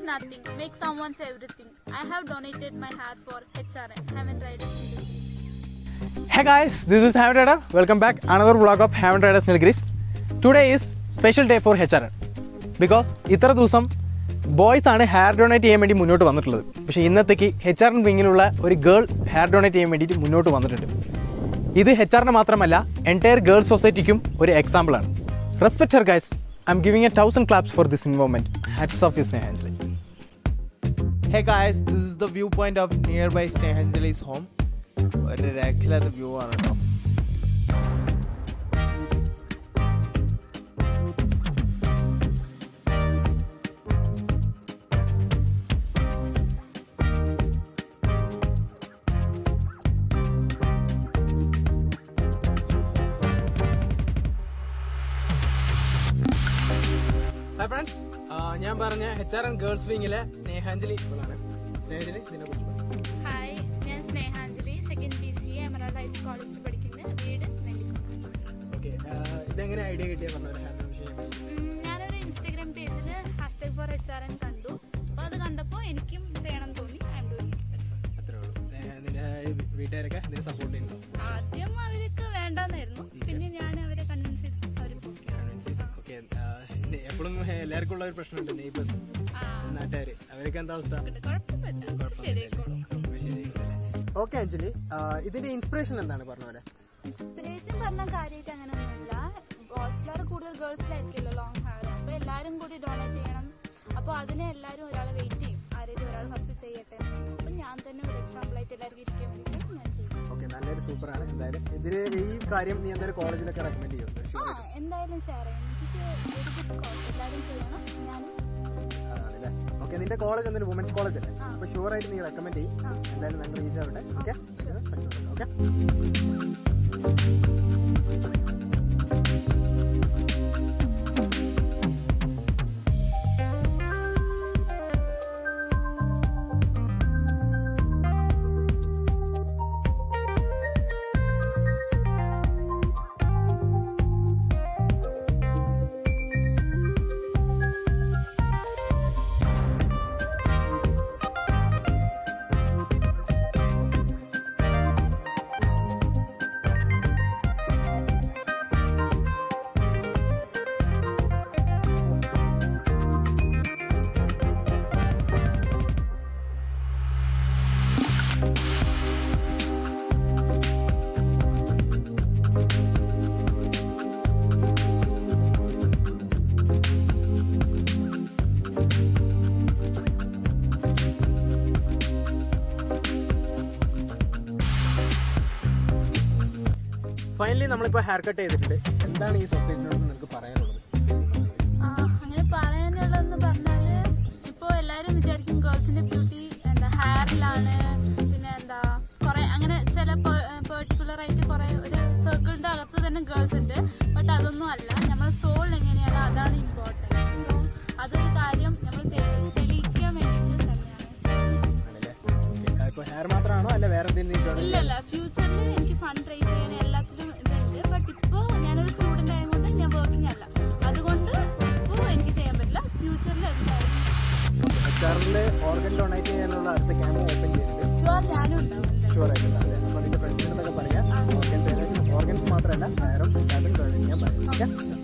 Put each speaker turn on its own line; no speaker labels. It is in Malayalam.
nothing, make someone's everything. I have donated my hair for HRN, Heaven Riders.
Hey guys, this is Hammond Rider. Welcome back. Another vlog of Hammond Riders Nilgiris. Today is special day for HRN. Because ഇത്ര ദിവസം ബോയ്സ് ആണ് ഹെയർ ഡൊണേറ്റ് ചെയ്യാൻ വേണ്ടി മുന്നോട്ട് വന്നിട്ടുള്ളത് പക്ഷേ ഇന്നത്തേക്ക് എച്ച് ആർ വിങ്ങിലുള്ള ഒരു ഗേൾ ഹെയർ ഡൊണേറ്റ് ചെയ്യാൻ വേണ്ടിയിട്ട് മുന്നോട്ട് വന്നിട്ടുണ്ട് ഇത് എച്ച് ആറിന് മാത്രമല്ല എൻറ്റയർ ഗേൾ സൊസൈറ്റിക്കും ഒരു എക്സാമ്പിളാണ് respect her guys I am giving a thousand claps for this involvement hats off you Snehanjali
hey guys this is the view point of near by Snehanjali's home ഒരു രക്ഷയില്ലാത്ത വ്യൂ ആണ് കേട്ടോ
ഹായ് ഫ്രണ്ട്സ് ഞാൻ പറഞ്ഞ എച്ച് ആർ എൻ ഗേൾസ് വിങ്ങിലെ സ്നേഹാഞ്ജലി ഇവളാണ് സ്നേഹാഞ്ജലി ഇതിനെ കുറിച്ച് പറയും
ഹായ് ഞാൻ Snehanjali second B C Emerald Heights കോളേജിൽ പഠിക്കുന്ന വീട് നെല്ലിക്കുന്ന്
ഓക്കെ ഇതെങ്ങനെ ഐഡിയ കിട്ടിയ പറഞ്ഞ ഹെയർ വിഷയം
ഉം, ഞാനൊരു ഇൻസ്റ്റാഗ്രാം പേജിൽ hashtag for H R N കണ്ടു അപ്പോൾ അത് കണ്ടപ്പോൾ എനിക്കും ചെയ്യണം തോന്നി ഐ എം ഡൂയിങ്
അത്രേ ഉള്ളൂ ഏഹ് നിന്റെ വീട്ടുകാരൊക്കെ ഇതിനെ സപ്പോർട്ട് ചെയ്യുന്നു
ആദ്യം അവർക്ക് വേണ്ടെന്നായിരുന്നു പിന്നെ ഞാൻ അവരെ കൺവിൻസ് ചെയ്തു അവർ
ഓക്കെ എപ്പോഴും എല്ലാവർക്കും ഉള്ള ഒരു പ്രശ്നമുണ്ട് നെയ്ബേഴ്സ് നാട്ടുകാർ അവരൊക്കെ എന്താ അവസ്ഥ
കുഴപ്പമില്ല ശരിയായിക്കോളും
ഓക്കെ അഞ്ജലി ഇതിന്റെ ഇൻസ്പിറേഷൻ എന്താണ് പറഞ്ഞ പോലെ
ഇൻസ്പിറേഷൻ പറഞ്ഞ കാര്യമായിട്ട് അങ്ങനെയൊന്നുമില്ല ബോയ്സിലാറ് കൂടുതൽ ഗേൾസിലായിരിക്കുമല്ലോ ലോങ് ഹെയർ അപ്പൊ എല്ലാരും കൂടി ഡൊണേറ്റ് ചെയ്യണം അപ്പൊ അതിനെ എല്ലാരും ഒരാളെ വെയിറ്റ് ചെയ്യും ആരെങ്കിലും ഒരാൾ ഫസ്റ്റ് ചെയ്യട്ടെ അപ്പൊ ഞാൻ തന്നെ ഒരു എക്സാമ്പിൾ ആയിട്ട് എല്ലാവർക്കും ഇരിക്കാൻ വേണ്ടിയിട്ടാണ് ഞാൻ ചെയ്യുന്നത്
ഓക്കെ നല്ലൊരു സൂപ്പറാണ് എന്തായാലും ഇതിന് ഈ കാര്യം നീ എന്തായാലും കോളേജിലൊക്കെ റെക്കമെൻഡ് ചെയ്യുന്നുണ്ട്
ആ എന്തായാലും ഷെയർ ചെയ്യാം എനിക്ക് ഒരു ഗുഡ് കോസ് എല്ലാവരും ചെയ്യണം ഞാനും
ആണല്ലേ ഓക്കെ നിന്റെ കോളേജ് എന്തായാലും വുമൻസ് കോളേജ് അല്ലേ
ആ.
അപ്പൊ ഷുവർ ആയിട്ട് നീ റെക്കമെൻഡ് ചെയ്യും
ആ.
എന്തായാലും നല്ല റീച്ച് ആവട്ടെ ഓക്കെ ഓക്കെ ഫൈനലി നമ്മളിപ്പോ ഹെയർ കട്ട് ചെയ്തിട്ടുണ്ട് എന്താണ് ഈ സൊസൈറ്റിനോട് നിനക്ക് പറയാനുള്ളത്
ആ, അങ്ങനെ പറയാനുള്ളതെന്ന് പറഞ്ഞാല് ഇപ്പൊ എല്ലാരും വിചാരിക്കും ഗേൾസിന്റെ ബ്യൂട്ടി എന്താ ഹെയറിലാണ് പിന്നെ എന്താ കൊറേ അങ്ങനെ ചില പെർട്ടിക്കുലർ ആയിട്ട് കുറെ ഒരു സർക്കിളിന്റെ അകത്ത് തന്നെ ഗേൾസ് ഉണ്ട് ബട്ട് അതൊന്നും അല്ല നമ്മളെ സോൾ എങ്ങനെയാണ് അതാണ് ഇമ്പോർട്ടൻറ്റ് സോ അതൊരു കാര്യം നമ്മൾ തെളിയിക്കാൻ വേണ്ടിയിട്ട് തന്നെയാണ്
ആണല്ലേ ഓക്കെ ഇപ്പൊ ഹെയർ മാത്രമാണോ അല്ല വേറെ എന്തെങ്കിലും
ഇല്ല ഇല്ല ഫ്യൂച്ചറിൽ എനിക്ക് ഫണ്ട് റേസ് ചെയ്യാൻ എല്ലാത്തിലും ഇതുണ്ട് ബട്ട് ഇപ്പോൾ ഞാനൊരു സ്റ്റുഡന്റ് ആയതുകൊണ്ട് ഞാൻ വർക്കിംഗ് അല്ല അതുകൊണ്ട് ഇപ്പോൾ എനിക്ക് ചെയ്യാൻ പറ്റില്ല ഫ്യൂച്ചറിൽ എന്തായാലും
എച്ച് ആറില് ഓർഗൻ ഡൊണേറ്റ് ചെയ്യാനുള്ള അടുത്ത ക്യാമ്പ് ഓപ്പൺ ചെയ്തിട്ടുണ്ട്
ഷുവർ ഞാനും ഉണ്ടാവും എന്തായാലും.
ഷുവർ ആയിട്ടുണ്ടാവില്ല അപ്പൊ അതിന്റെ ഫ്രണ്ട്സിനോടൊക്കെ പറയാം ഓർഗൻ ഓർഗൻസ് മാത്രമല്ല ഹെയറും സ്കാൽപ്പും ഡൊണേറ്റ് ചെയ്യാൻ പറയാം ഓക്കെ